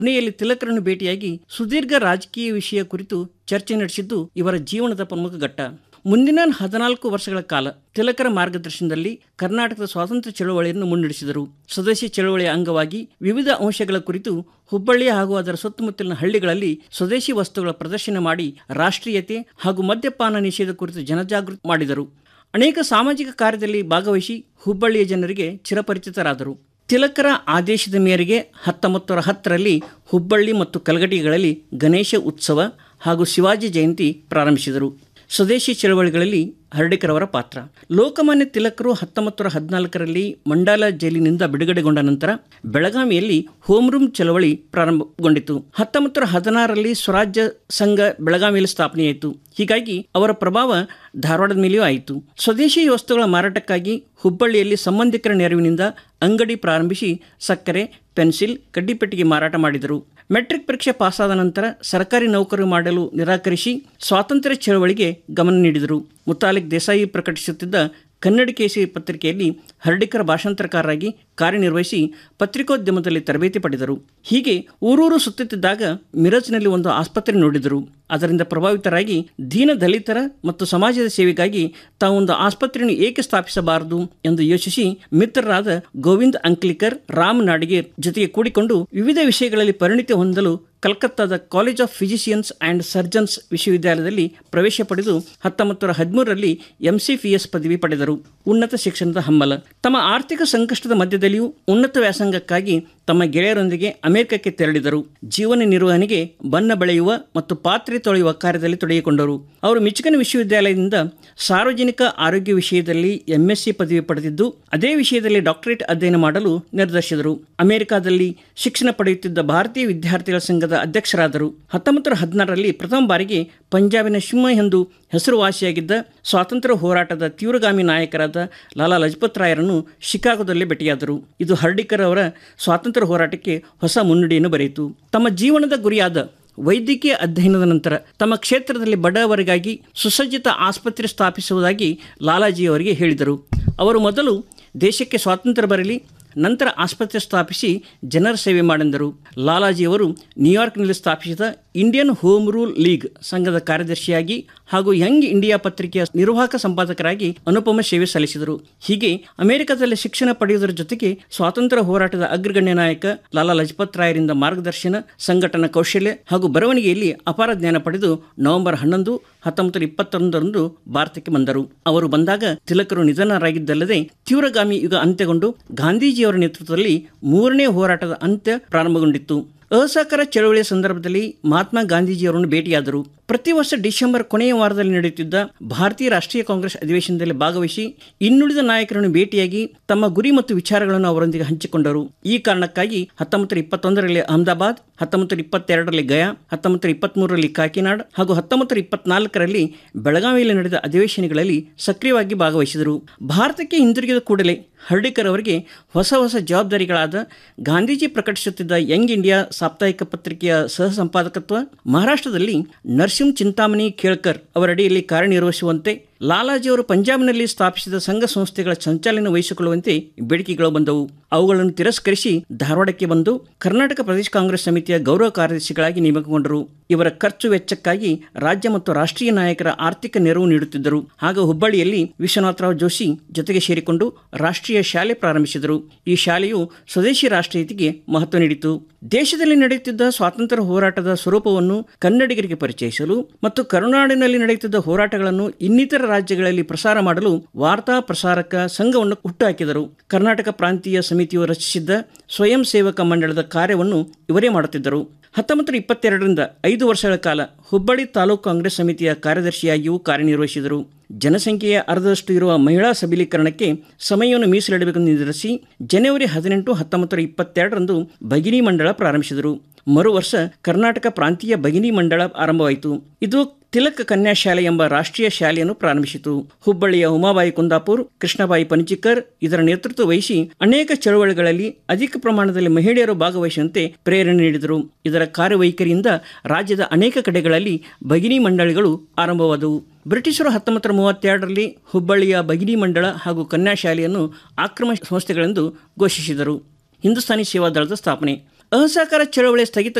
ಪುಣೆಯಲ್ಲಿ ತಿಲಕರನ್ನು ಭೇಟಿಯಾಗಿ ಸುದೀರ್ಘ ರಾಜಕೀಯ ವಿಷಯ ಕುರಿತು ಚರ್ಚೆ ನಡೆಸಿದ್ದು ಇವರ ಜೀವನದ ಪ್ರಮುಖ ಘಟ್ಟ ಮುಂದಿನ ಹದಿನಾಲ್ಕು ವರ್ಷಗಳ ಕಾಲ ತಿಲಕರ ಮಾರ್ಗದರ್ಶನದಲ್ಲಿ ಕರ್ನಾಟಕದ ಸ್ವಾತಂತ್ರ್ಯ ಚಳವಳಿಯನ್ನು ಮುನ್ನಡೆಸಿದರು ಸ್ವದೇಶಿ ಚಳವಳಿಯ ಅಂಗವಾಗಿ ವಿವಿಧ ಅಂಶಗಳ ಕುರಿತು ಹುಬ್ಬಳ್ಳಿ ಹಾಗೂ ಅದರ ಸುತ್ತಮುತ್ತಲಿನ ಹಳ್ಳಿಗಳಲ್ಲಿ ಸ್ವದೇಶಿ ವಸ್ತುಗಳ ಪ್ರದರ್ಶನ ಮಾಡಿ ರಾಷ್ಟ್ರೀಯತೆ ಹಾಗೂ ಮದ್ಯಪಾನ ನಿಷೇಧ ಕುರಿತು ಜನಜಾಗೃತಿ ಮಾಡಿದರು ಅನೇಕ ಸಾಮಾಜಿಕ ಕಾರ್ಯದಲ್ಲಿ ಭಾಗವಹಿಸಿ ಹುಬ್ಬಳ್ಳಿಯ ಜನರಿಗೆ ಚಿರಪರಿಚಿತರಾದರು ತಿಲಕರ ಆದೇಶದ ಮೇರೆಗೆ ಹತ್ತೊಂಬತ್ತು ನೂರ ಹತ್ತರಲ್ಲಿ ಹುಬ್ಬಳ್ಳಿ ಮತ್ತು ಕಲಗಟಿಗಳಲ್ಲಿ ಗಣೇಶ ಉತ್ಸವ ಹಾಗೂ ಶಿವಾಜಿ ಜಯಂತಿ ಪ್ರಾರಂಭಿಸಿದರು ಸ್ವದೇಶಿ ಚಳವಳಿಗಳಲ್ಲಿ ಹರ್ಡಿಕರವರ ಪಾತ್ರ ಲೋಕಮಾನ್ಯ ತಿಲಕರು ಹತ್ತೊಂಬತ್ತು ನೂರ ಹದಿನಾಲ್ಕರಲ್ಲಿ ಮಂಡಾಲ ಜೈಲಿನಿಂದ ಬಿಡುಗಡೆಗೊಂಡ ನಂತರ ಬೆಳಗಾವಿಯಲ್ಲಿ ಹೋಮ್ ರೂಮ್ ಚಳವಳಿ ಪ್ರಾರಂಭಗೊಂಡಿತು ಹತ್ತೊಂಬತ್ತು ನೂರ ಹದಿನಾರರಲ್ಲಿ ಸ್ವರಾಜ್ಯ ಸಂಘ ಬೆಳಗಾವಿಯಲ್ಲಿ ಸ್ಥಾಪನೆಯಾಯಿತು ಹೀಗಾಗಿ ಅವರ ಪ್ರಭಾವ ಧಾರವಾಡದ ಮೇಲೆಯೂ ಆಯಿತು ಸ್ವದೇಶಿ ವಸ್ತುಗಳ ಮಾರಾಟಕ್ಕಾಗಿ ಹುಬ್ಬಳ್ಳಿಯಲ್ಲಿ ಸಂಬಂಧಿಕರ ನೆರವಿನಿಂದ ಅಂಗಡಿ ಪ್ರಾರಂಭಿಸಿ ಸಕ್ಕರೆ ಪೆನ್ಸಿಲ್ ಕಡ್ಡಿಪೆಟ್ಟಿಗೆ ಮಾರಾಟ ಮಾಡಿದರು ಮೆಟ್ರಿಕ್ ಪರೀಕ್ಷೆ ಪಾಸಾದ ನಂತರ ಸರ್ಕಾರಿ ನೌಕರಿ ಮಾಡಲು ನಿರಾಕರಿಸಿ ಸ್ವಾತಂತ್ರ್ಯ ಚಳವಳಿಗೆ ಗಮನ ನೀಡಿದರು ಮುತಾಲಿಕ್ ದೇಸಾಯಿ ಪ್ರಕಟಿಸುತ್ತಿದ್ದ ಕನ್ನಡ ಕೇಸರಿ ಪತ್ರಿಕೆಯಲ್ಲಿ ಹರ್ಡಿಕರ್ ಭಾಷಾಂತರಕಾರರಾಗಿ ಕಾರ್ಯನಿರ್ವಹಿಸಿ ಪತ್ರಿಕೋದ್ಯಮದಲ್ಲಿ ತರಬೇತಿ ಪಡೆದರು ಹೀಗೆ ಊರೂರು ಸುತ್ತುತ್ತಿದ್ದಾಗ ಮಿರಜ್ನಲ್ಲಿ ಒಂದು ಆಸ್ಪತ್ರೆ ನೋಡಿದರು ಅದರಿಂದ ಪ್ರಭಾವಿತರಾಗಿ ದೀನ ದಲಿತರ ಮತ್ತು ಸಮಾಜದ ಸೇವೆಗಾಗಿ ತಾವೊಂದು ಆಸ್ಪತ್ರೆಯನ್ನು ಏಕೆ ಸ್ಥಾಪಿಸಬಾರದು ಎಂದು ಯೋಚಿಸಿ ಮಿತ್ರರಾದ ಗೋವಿಂದ್ ಅಂಕ್ಲಿಕರ್ ರಾಮ್ ನಾಡಿಗೆ ಜೊತೆಗೆ ಕೂಡಿಕೊಂಡು ವಿವಿಧ ವಿಷಯಗಳಲ್ಲಿ ಪರಿಣಿತಿ ಹೊಂದಲು ಕಲ್ಕತ್ತಾದ college of physicians and surgeons ವಿಶ್ವವಿದ್ಯಾಲಯದಲ್ಲಿ ಪ್ರವೇಶ ಪಡೆದು ಹತ್ತೊಂಬತ್ತು ನೂರ ಹದಿಮೂರರಲ್ಲಿ ಎಂಸಿಪಿಎಸ್ ಪದವಿ ಪಡೆದರು ಉನ್ನತ ಶಿಕ್ಷಣದ ಹಮ್ಮಲ ತಮ್ಮ ಆರ್ಥಿಕ ಸಂಕಷ್ಟದ ಮಧ್ಯದಲ್ಲಿಯೂ ಉನ್ನತ ವ್ಯಾಸಂಗಕ್ಕಾಗಿ ತಮ್ಮ ಗೆಳೆಯರೊಂದಿಗೆ ಅಮೆರಿಕಕ್ಕೆ ತೆರಳಿದರು ಜೀವನ ನಿರ್ವಹಣೆಗೆ ಬಣ್ಣ ಬೆಳೆಯುವ ಮತ್ತು ಪಾತ್ರೆ ತೊಳೆಯುವ ಕಾರ್ಯದಲ್ಲಿ ತೊಡಗಿಕೊಂಡರು ಅವರು ಮಿಚಿಗನ್ ವಿಶ್ವವಿದ್ಯಾಲಯದಿಂದ ಸಾರ್ವಜನಿಕ ಆರೋಗ್ಯ ವಿಷಯದಲ್ಲಿ ಎಂಎಸ್ಸಿ ಪದವಿ ಪಡೆದಿದ್ದು ಅದೇ ವಿಷಯದಲ್ಲಿ ಡಾಕ್ಟರೇಟ್ ಅಧ್ಯಯನ ಮಾಡಲು ನಿರ್ದೇಶಿಸಿದರು ಅಮೆರಿಕಾದಲ್ಲಿ ಶಿಕ್ಷಣ ಪಡೆಯುತ್ತಿದ್ದ ಭಾರತೀಯ ವಿದ್ಯಾರ್ಥಿಗಳ ಸಂಘದ ಅಧ್ಯಕ್ಷರಾದರು ಹತ್ತೊಂಬತ್ತು ನೂರ ಹದಿನಾರರಲ್ಲಿ ಪ್ರಥಮ ಬಾರಿಗೆ ಪಂಜಾಬಿನ ಸಿಂಹ ಎಂದು ಹೆಸರುವಾಸಿಯಾಗಿದ್ದ ಸ್ವಾತಂತ್ರ್ಯ ಹೋರಾಟದ ತೀವ್ರಗಾಮಿ ನಾಯಕರಾದ ಲಾಲಾ ಲಜಪತ್ ರಾಯರನ್ನು ಶಿಕಾಗೋದಲ್ಲಿ ಭೇಟಿಯಾದರು ಇದು ಹರ್ಡಿಕರ್ ಅವರ ಸ್ವಾತಂತ್ರ್ಯ ಹೋರಾಟಕ್ಕೆ ಹೊಸ ಮುನ್ನುಡಿಯನ್ನು ಬರೆಯಿತು ತಮ್ಮ ಜೀವನದ ಗುರಿಯಾದ ವೈದ್ಯಕೀಯ ಅಧ್ಯಯನದ ನಂತರ ತಮ್ಮ ಕ್ಷೇತ್ರದಲ್ಲಿ ಬಡವರಿಗಾಗಿ ಸುಸಜ್ಜಿತ ಆಸ್ಪತ್ರೆ ಸ್ಥಾಪಿಸುವುದಾಗಿ ಲಾಲಾಜಿ ಅವರಿಗೆ ಹೇಳಿದರು ಅವರು ಮೊದಲು ದೇಶಕ್ಕೆ ಸ್ವಾತಂತ್ರ್ಯ ಬರಲಿ ನಂತರ ಆಸ್ಪತ್ರೆ ಸ್ಥಾಪಿಸಿ ಜನರ ಸೇವೆ ಮಾಡೆಂದರು ಲಾಲಾಜಿಯವರು ನ್ಯೂಯಾರ್ಕ್ನಲ್ಲಿ ಸ್ಥಾಪಿಸಿದ ಇಂಡಿಯನ್ ಹೋಮ್ ರೂಲ್ ಲೀಗ್ ಸಂಘದ ಕಾರ್ಯದರ್ಶಿಯಾಗಿ ಹಾಗೂ ಯಂಗ್ ಇಂಡಿಯಾ ಪತ್ರಿಕೆಯ ನಿರ್ವಾಹಕ ಸಂಪಾದಕರಾಗಿ ಅನುಪಮ ಸೇವೆ ಸಲ್ಲಿಸಿದರು ಹೀಗೆ ಅಮೆರಿಕದಲ್ಲಿ ಶಿಕ್ಷಣ ಪಡೆಯುವುದರ ಜೊತೆಗೆ ಸ್ವಾತಂತ್ರ್ಯ ಹೋರಾಟದ ಅಗ್ರಗಣ್ಯ ನಾಯಕ ಲಾಲಾ ಲಜಪತ್ ರಾಯರಿಂದ ಮಾರ್ಗದರ್ಶನ ಸಂಘಟನಾ ಕೌಶಲ್ಯ ಹಾಗೂ ಬರವಣಿಗೆಯಲ್ಲಿ ಅಪಾರ ಜ್ಞಾನ ಪಡೆದು ನವೆಂಬರ್ ಹನ್ನೊಂದು ಹತ್ತೊಂಬತ್ತು ನೂರ ಇಪ್ಪತ್ತೊಂದರಂದು ಭಾರತಕ್ಕೆ ಬಂದರು ಅವರು ಬಂದಾಗ ತಿಲಕರು ನಿಧನರಾಗಿದ್ದಲ್ಲದೆ ತೀವ್ರಗಾಮಿ ಯುಗ ಅಂತ್ಯಗೊಂಡು ಗಾಂಧೀಜಿಯವರ ನೇತೃತ್ವದಲ್ಲಿ ಮೂರನೇ ಹೋರಾಟದ ಅಂತ್ಯ ಪ್ರಾರಂಭಗೊಂಡಿತ್ತು ಅಸಹಕಾರ ಚಳವಳಿಯ ಸಂದರ್ಭದಲ್ಲಿ ಮಹಾತ್ಮ ಗಾಂಧೀಜಿಯವರನ್ನು ಭೇಟಿಯಾದರು ಪ್ರತಿ ವರ್ಷ ಡಿಸೆಂಬರ್ ಕೊನೆಯ ವಾರದಲ್ಲಿ ನಡೆಯುತ್ತಿದ್ದ ಭಾರತೀಯ ರಾಷ್ಟ್ರೀಯ ಕಾಂಗ್ರೆಸ್ ಅಧಿವೇಶನದಲ್ಲಿ ಭಾಗವಹಿಸಿ ಇನ್ನುಳಿದ ನಾಯಕರನ್ನು ಭೇಟಿಯಾಗಿ ತಮ್ಮ ಗುರಿ ಮತ್ತು ವಿಚಾರಗಳನ್ನು ಅವರೊಂದಿಗೆ ಹಂಚಿಕೊಂಡರು ಈ ಕಾರಣಕ್ಕಾಗಿ ಹತ್ತೊಂಬತ್ತು ಇಪ್ಪತ್ತೊಂದರಲ್ಲಿ ಅಹಮದಾಬಾದ್ ಹತ್ತೊಂಬತ್ತು ಇಪ್ಪತ್ತೆರಡರಲ್ಲಿ ಗಯಾ ಹತ್ತೊಂಬತ್ತು ಇಪ್ಪತ್ತ್ಮೂರರಲ್ಲಿ ಕಾಕಿನಾಡ್ ಹಾಗೂ ಹತ್ತೊಂಬತ್ತು ಇಪ್ಪತ್ನಾಲ್ಕರಲ್ಲಿ ಬೆಳಗಾವಿಯಲ್ಲಿ ನಡೆದ ಅಧಿವೇಶನಗಳಲ್ಲಿ ಸಕ್ರಿಯವಾಗಿ ಭಾಗವಹಿಸಿದರು ಭಾರತಕ್ಕೆ ಹಿಂದಿರುಗಿದ ಕೂಡಲೇ ಹರ್ಡಿಕರ್ ಅವರಿಗೆ ಹೊಸ ಹೊಸ ಜವಾಬ್ದಾರಿಗಳಾದ ಗಾಂಧೀಜಿ ಪ್ರಕಟಿಸುತ್ತಿದ್ದ ಯಂಗ್ ಇಂಡಿಯಾ ಸಾಪ್ತಾಹಿಕ ಪತ್ರಿಕೆಯ ಸಹ ಸಂಪಾದಕತ್ವ ಮಹಾರಾಷ್ಟ್ರದಲ್ಲಿ ನರಸಿಂಹ ಚಿಂತಾಮಣಿ ಕೇಳ್ಕರ್ ಅವರಡಿಯಲ್ಲಿ ಕಾರ್ಯನಿರ್ವಹಿಸುವಂತೆ ಲಾಲಾಜಿಯವರು ಪಂಜಾಬ್ನಲ್ಲಿ ಸ್ಥಾಪಿಸಿದ ಸಂಘ ಸಂಸ್ಥೆಗಳ ಸಂಚಾಲನೆ ವಹಿಸಿಕೊಳ್ಳುವಂತೆ ಬೇಡಿಕೆಗಳು ಬಂದವು ಅವುಗಳನ್ನು ತಿರಸ್ಕರಿಸಿ ಧಾರವಾಡಕ್ಕೆ ಬಂದು ಕರ್ನಾಟಕ ಪ್ರದೇಶ ಕಾಂಗ್ರೆಸ್ ಸಮಿತಿಯ ಗೌರವ ಕಾರ್ಯದರ್ಶಿಗಳಾಗಿ ನೇಮಕಗೊಂಡರು ಇವರ ಖರ್ಚು ವೆಚ್ಚಕ್ಕಾಗಿ ರಾಜ್ಯ ಮತ್ತು ರಾಷ್ಟ್ರೀಯ ನಾಯಕರ ಆರ್ಥಿಕ ನೆರವು ನೀಡುತ್ತಿದ್ದರು ಹಾಗೂ ಹುಬ್ಬಳ್ಳಿಯಲ್ಲಿ ವಿಶ್ವನಾಥರಾವ್ ಜೋಶಿ ಜೊತೆಗೆ ಸೇರಿಕೊಂಡು ರಾಷ್ಟ್ರೀಯ ಶಾಲೆ ಪ್ರಾರಂಭಿಸಿದರು ಈ ಶಾಲೆಯು ಸ್ವದೇಶಿ ರಾಷ್ಟ್ರೀಯತೆಗೆ ಮಹತ್ವ ನೀಡಿತು ದೇಶದಲ್ಲಿ ನಡೆಯುತ್ತಿದ್ದ ಸ್ವಾತಂತ್ರ್ಯ ಹೋರಾಟದ ಸ್ವರೂಪವನ್ನು ಕನ್ನಡಿಗರಿಗೆ ಪರಿಚಯಿಸಲು ಮತ್ತು ಕರುನಾಡಿನಲ್ಲಿ ನಡೆಯುತ್ತಿದ್ದ ಹೋರಾಟಗಳನ್ನು ಇನ್ನಿತರ ರಾಜ್ಯಗಳಲ್ಲಿ ಪ್ರಸಾರ ಮಾಡಲು ವಾರ್ತಾ ಪ್ರಸಾರಕ ಸಂಘವನ್ನು ಹುಟ್ಟುಹಾಕಿದರು ಕರ್ನಾಟಕ ಪ್ರಾಂತೀಯ ಸಮಿತಿಯು ರಚಿಸಿದ್ದ ಸ್ವಯಂ ಸೇವಕ ಮಂಡಳದ ಕಾರ್ಯವನ್ನು ಇವರೇ ಮಾಡುತ್ತಿದ್ದರು ಹತ್ತೊಂಬತ್ತು ಇಪ್ಪತ್ತೆರಡರಿಂದ ಐದು ವರ್ಷಗಳ ಕಾಲ ಹುಬ್ಬಳ್ಳಿ ತಾಲೂಕು ಕಾಂಗ್ರೆಸ್ ಸಮಿತಿಯ ಕಾರ್ಯದರ್ಶಿಯಾಗಿಯೂ ಕಾರ್ಯನಿರ್ವಹಿಸಿದರು ಜನಸಂಖ್ಯೆಯ ಅರ್ಧದಷ್ಟು ಇರುವ ಮಹಿಳಾ ಸಬಲೀಕರಣಕ್ಕೆ ಸಮಯವನ್ನು ಮೀಸಲಿಡಬೇಕೆಂದು ನಿರ್ಧರಿಸಿ ಜನವರಿ ಹದಿನೆಂಟು ಹತ್ತೊಂಬತ್ತು ಇಪ್ಪತ್ತೆರಡರಂದು ಭಗಿನಿ ಮಂಡಳ ಪ್ರಾರಂಭಿಸಿದರು ಮರು ವರ್ಷ ಕರ್ನಾಟಕ ಪ್ರಾಂತೀಯ ಭಗಿನಿ ಮಂಡಳ ಆರಂಭವಾಯಿತು ಇದು ತಿಲಕ್ ಕನ್ಯಾ ಶಾಲೆ ಎಂಬ ರಾಷ್ಟ್ರೀಯ ಶಾಲೆಯನ್ನು ಪ್ರಾರಂಭಿಸಿತು ಹುಬ್ಬಳ್ಳಿಯ ಉಮಾಬಾಯಿ ಕುಂದಾಪುರ್ ಕೃಷ್ಣಬಾಯಿ ಪಂಚಿಕರ್ ಇದರ ನೇತೃತ್ವ ವಹಿಸಿ ಅನೇಕ ಚಳವಳಿಗಳಲ್ಲಿ ಅಧಿಕ ಪ್ರಮಾಣದಲ್ಲಿ ಮಹಿಳೆಯರು ಭಾಗವಹಿಸುವಂತೆ ಪ್ರೇರಣೆ ನೀಡಿದರು ಇದರ ಕಾರ್ಯವೈಖರಿಯಿಂದ ರಾಜ್ಯದ ಅನೇಕ ಕಡೆಗಳಲ್ಲಿ ಭಗಿನಿ ಮಂಡಳಿಗಳು ಆರಂಭವಾದವು ಬ್ರಿಟಿಷರು ಹತ್ತೊಂಬತ್ತು ಮೂವತ್ತೆರಡರಲ್ಲಿ ಹುಬ್ಬಳ್ಳಿಯ ಭಗಿನಿ ಮಂಡಳ ಹಾಗೂ ಕನ್ಯಾ ಶಾಲೆಯನ್ನು ಆಕ್ರಮ ಸಂಸ್ಥೆಗಳೆಂದು ಘೋಷಿಸಿದರು ಹಿಂದೂಸ್ತಾನಿ ಸೇವಾ ದಳದ ಸ್ಥಾಪನೆ ಅಸಹಕಾರ ಚಳವಳಿ ಸ್ಥಗಿತ